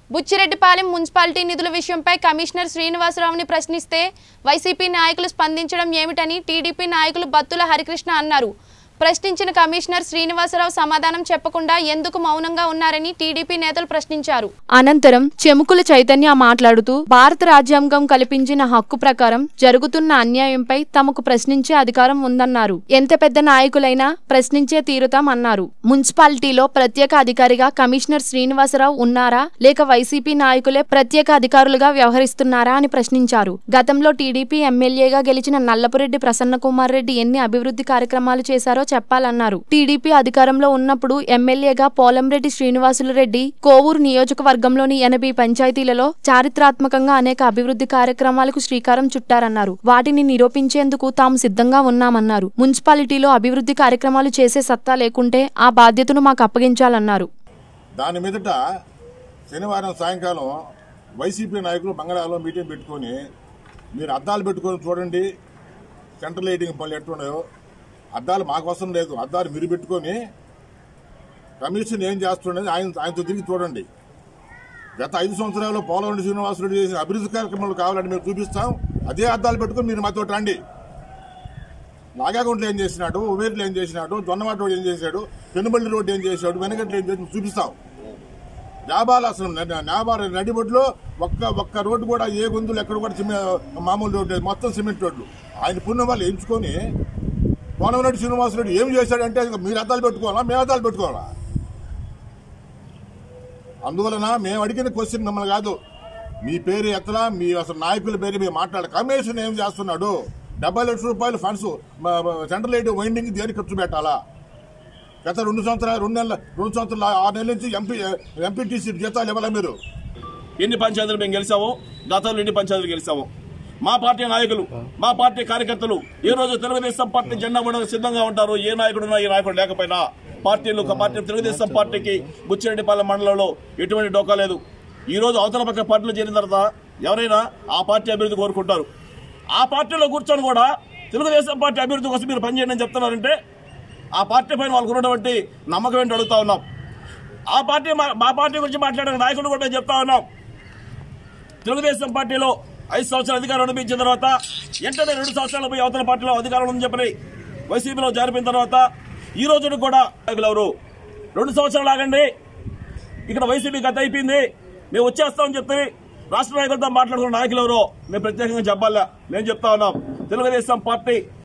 Buchireddypalem municipality నిధుల విషయంపై commissioner శ్రీనివాసరావుని ప్రశ్నిస్తే వైసీపీ నాయకులు స్పందించడం ఏమిటని టీడీపీ నాయకులు బత్తుల హరికృష్ణ అన్నారు ప్రశ్నించిన కమిషనర్ శ్రీనివాసరావు సమాధానం చెప్పకుండా ఎందుకు మౌనంగా ఉన్నారని టీడీపీ నేతలు ప్రశ్నించారు అనంతరం చెముకుల చైతన్య మాట్లాడుతూ భారత రాజ్యాంగం కల్పించిన హక్కు ప్రకారం జరుగుతున్న అన్యాయంపై తమకు ప్రశ్నించే అధికారం ఉందన్నారు ఎంత పెద్ద నాయకులైనా ప్రశ్నించే తీరుతామన్నారు మున్సిపాలిటీలో ప్రత్యేక అధికారిగా కమిషనర్ శ్రీనివాసరావు ఉన్నారా లేక వైసీపీ నాయకులే ప్రత్యేక అధికారులుగా వ్యవహరిస్తున్నారా అని ప్రశ్నించారు గతంలో టీడీపీ ఎమ్మెల్యేగా గెలిచిన నల్లపురెడ్డి ప్రసన్న కుమార్ రెడ్డి ఎన్ని అభివృద్ధి కార్యక్రమాలు చేశారో చెప్పాలన్నారు టీడీపీ అధికారంలో ఉన్నప్పుడు ఎమ్మెల్యేగా పోలంరెడ్డి శ్రీనివాసులు రెడ్డి కోవూరు నియోజకవర్గంలోని ఎనభై పంచాయతీలలో చారిత్రాత్మకంగా అనేక అభివృద్ధి కార్యక్రమాలకు శ్రీకారం చుట్టారన్నారు వాటిని నిరూపించేందుకు తాము సిద్ధంగా ఉన్నామన్నారు మున్సిపాలిటీలో అభివృద్ధి కార్యక్రమాలు చేసే సత్తా లేకుంటే ఆ బాధ్యతను మాకు అప్పగించాలన్నారు దాని మీదట శనివారం సాయంకాలం వైసీపీ నాయకులు బంగాళాలో మీటింగ్ పెట్టుకొని మీరు అద్దాలు పెట్టుకొని చూడండి సెంట్రల్ లైటింగ్ పనులు ఎట్టున్నాయో అద్దాలు మాకు అవసరం లేదు అద్దాలు మీరు పెట్టుకొని కమిషన్ ఏం చేస్తున్నది ఆయన ఆయనతో తిరిగి చూడండి గత ఐదు సంవత్సరాల్లో పోలవరం శ్రీనివాసరెడ్డి చేసిన అభివృద్ధి కార్యక్రమాలు కావాలని మేము చూపిస్తాం అదే అద్దాలు పెట్టుకొని మీరు మాతో రండి నాగాగుంట్లో ఏం చేసినాడు ఉమేర్లు ఏం చేసినాడు దొన్నమాట రోడ్ ఏం చేశాడు పెనుబల్లి రోడ్డు ఏం చేశాడు వెనకట్లు ఏం చేసి చూపిస్తాం వ్యాపారాలు అసలు న- వ్యాపార నడిబొడ్లో ఒక్క ఒక్క రోడ్డు కూడా ఏ గొంతులు ఎక్కడ కూడా సిమె మామూలు రోడ్డు లేదు. మొత్తం సిమెంట్ రోడ్లు ఆయన పుణ్యం వాళ్ళు ఎంచుకొని కోనమరెడ్డి శ్రీనివాసరెడ్డి ఏం చేశాడంటే ఇక మీరు అద్దాలు పెట్టుకోవాలా మేము అద్దాలు పెట్టుకోవాలా అందువలన మేము అడిగిన క్వశ్చన్ మిమ్మల్ని కాదు మీ పేరు ఎత్తలా మీ అసలు నాయకుల పేరు మీరు మాట్లాడాలి కమిషన్ ఏం చేస్తున్నాడు డెబ్బై లక్షల రూపాయలు ఫండ్స్ సెంట్రల్ ఎయిడ్ వైండింగ్ దేనికి ఖర్చు పెట్టాలా గత రెండు సంవత్సరాలు రెండు నెలల రెండు సంవత్సరాలు ఆరు నెలల నుంచి ఎంపీ ఎంపీటీసీ జీతాలు ఇవ్వాలా మీరు ఎన్ని పంచాయతీలు మేము గెలిచాము గతంలో ఎన్ని పంచాయతీలు గెలిచాము మా పార్టీ నాయకులు మా పార్టీ కార్యకర్తలు ఈ రోజు తెలుగుదేశం పార్టీ జెండా ఉండడానికి సిద్ధంగా ఉంటారు ఏ నాయకుడున్నా ఏ నాయకుడు లేకపోయినా పార్టీలు ఒక పార్టీ తెలుగుదేశం పార్టీకి బుచ్చిరెడ్డిపాలెం మండలంలో ఎటువంటి డోకా లేదు ఈ రోజు అవతల పక్క పార్టీలు చేరిన తర్వాత ఎవరైనా ఆ పార్టీ అభివృద్ధి కోరుకుంటారు ఆ పార్టీలో కూర్చొని కూడా తెలుగుదేశం పార్టీ అభివృద్ధి కోసం మీరు పనిచేయండి అని చెప్తున్నారంటే ఆ పార్టీ పైన వాళ్ళకు ఉన్నటువంటి నమ్మకం ఏంటి అడుగుతా ఉన్నాం ఆ పార్టీ మా- మా పార్టీ గురించి మాట్లాడిన నాయకులు కూడా మేము చెప్తా ఉన్నాం తెలుగుదేశం పార్టీలో ఐదు సంవత్సరాలు అధికారం అనిపించిన తర్వాత వెంటనే రెండు సంవత్సరాలు పోయి అవతల పార్టీలో అధికారం ఉందని చెప్పని వైసీపీలో జరిపిన తర్వాత ఈ రోజు కూడా నాయకులు ఎవరు రెండు సంవత్సరాలు ఆగండి ఇక్కడ వైసీపీ గత అయిపోయింది మేము వచ్చేస్తామని చెప్పి రాష్ట్ర నాయకులతో మాట్లాడుకున్న నాయకులు ఎవరో మేము ప్రత్యేకంగా చెప్పాలా మేము చెప్తా ఉన్నాం తెలుగుదేశం పార్టీ